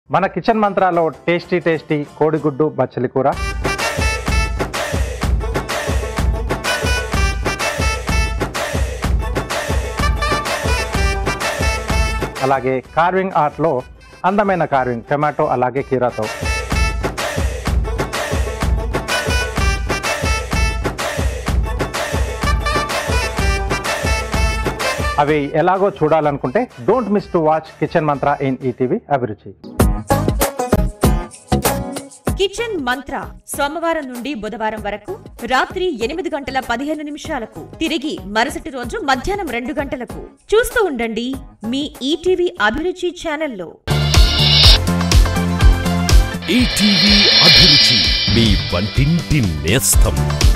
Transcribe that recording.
మన kitchen మంత్రాలో tasty tasty కోడిగుడ్డు బచ్చలి కూర అలాగే కార్వింగ్ ఆర్ట్లో అందమైన కార్వింగ్ టొమాటో అలాగే కీరాతో అవి ఎలాగో చూడాలనుకుంటే don't miss to watch kitchen Mantra in ETV Abhiruchi kitchen Mantra సోమవారం నుండి బుధవారం వరకు రాత్రి ఎనిమిది గంటల పదిహేను నిమిషాలకు తిరిగి మరుసటి రోజు మధ్యాహ్నం రెండు గంటలకు చూస్తూ ఉండండి మీ ఈటీవీ అభిరుచి ఛానల్లో ఈటీవీ అభిరుచి మీ వంటింటి నేస్తం